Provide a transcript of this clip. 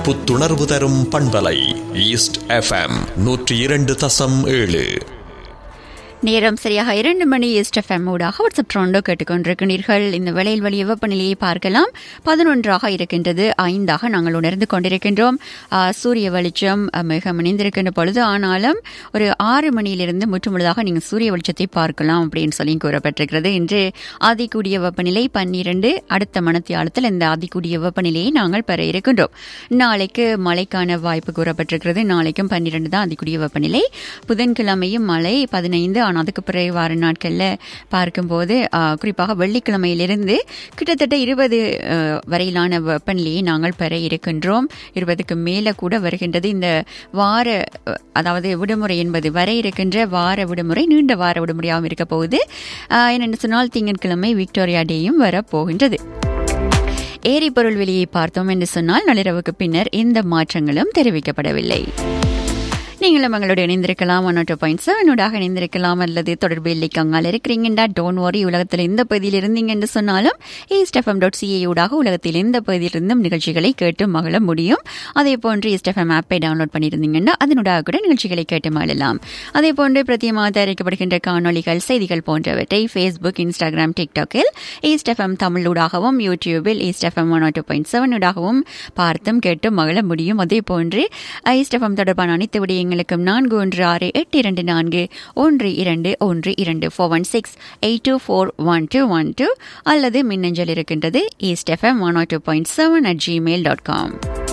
புத்துணர்வு தரும் பண்பலை ஈஸ்ட் எஃப்எம் நூற்றி இரண்டு தசம் ஏழு நேரம் சரியாக இரண்டு மணி எஸ்டெஃப்எம் ஊடாக வாட்ஸ்அப் ட்ரோண்டோ கேட்டுக்கொண்டிருக்கிறீர்கள் இந்த வேளையில் வழி வெப்பநிலையை பார்க்கலாம் பதினொன்றாக இருக்கின்றது ஐந்தாக நாங்கள் உணர்ந்து கொண்டிருக்கின்றோம் ஆ, சூரிய வெளிச்சம் அ, மிக இணைந்திருக்கின்ற பொழுது ஆனாலும் ஒரு ஆறு மணியிலிருந்து முற்றுமுழுதாக நீங்கள் சூரிய வெளிச்சத்தை பார்க்கலாம் அப்படின்னு சொல்லி கூறப்பட்டிருக்கிறது இன்று அதிகூடிய வெப்பநிலை பன்னிரண்டு அடுத்த மணத்தியாலத்தில் இந்த அதிகூடிய வெப்பநிலையை நாங்கள் பெற இருக்கின்றோம் நாளைக்கு மழைக்கான வாய்ப்பு கூறப்பட்டிருக்கிறது நாளைக்கும் பன்னிரண்டு தான் அதிகூடிய வெப்பநிலை புதன்கிழமையும் மழை பதினைந்து ஆனால் அதுக்கு பிறகு வார நாட்களில் பார்க்கும்போது ஆ, குறிப்பாக வெள்ளிக்கிழமையிலிருந்து கிட்டத்தட்ட இருபது வரையிலான வெப்பநிலையை நாங்கள் பெற இருக்கின்றோம் இருபதுக்கு மேலே கூட வருகின்றது இந்த வார அ, அதாவது விடுமுறை என்பது வர இருக்கின்ற வார விடுமுறை நீண்ட வார விடுமுறையாகவும் இருக்க போகுது ஆ, என்னென்னு சொன்னால் திங்கட்கிழமை விக்டோரியா டேயும் வரப்போகின்றது எரிபொருள் விலையை பார்த்தோம் என்று சொன்னால் நள்ளிரவுக்கு பின்னர் எந்த மாற்றங்களும் தெரிவிக்கப்படவில்லை நீங்களும் எங்களோட இணைந்திருக்கலாம் ஒன் டூ பாயிண்ட் செவனோடாக இணைந்திருக்கலாம் அல்லது தொடர்பு இல்லைக்கு அங்கால் இருக்கிறீங்கடா டோன் வாரி உலகத்தில் எந்த பகுதியில் இருந்தீங்க என்று சொன்னாலும் ஈஸ்ட் எஃப்எம் டாட் சிஏயூடாக உலகத்தில் எந்த பகுதியிலிருந்தும் நிகழ்ச்சிகளை கேட்டு மகிழ முடியும் அதே போன்று ஈஸ்ட் எஃப்எம் ஆப்பை டவுன்லோட் பண்ணியிருந்தீங்கன்னா அதனூடாக கூட நிகழ்ச்சிகளை கேட்டு மகிழலாம் அதே போன்று பிரத்தியமாக தயாரிக்கப்படுகின்ற காணொளிகள் செய்திகள் போன்றவற்றை ஃபேஸ்புக் இன்ஸ்டாகிராம் டிக்டாக்கில் ஈஸ்ட் எஃப்எம் தமிழூடாகவும் யூடியூபில் East FM one two point செவனூடாகவும் பார்த்தும் கேட்டும் மகிழ முடியும் அதே போன்று ஈஸ்ட் எஃப்எம் தொடர்பான அனைத்து விடயங்களுக்கும் நான்கு ஒன்று ஆறு எட்டு இரண்டு நான்கு ஒன்று இரண்டு ஒன்று இரண்டு four one six eight two four one two one two அல்லது மின்னஞ்சல் இருக்கின்றது East FM one two point seven at Gmail dot com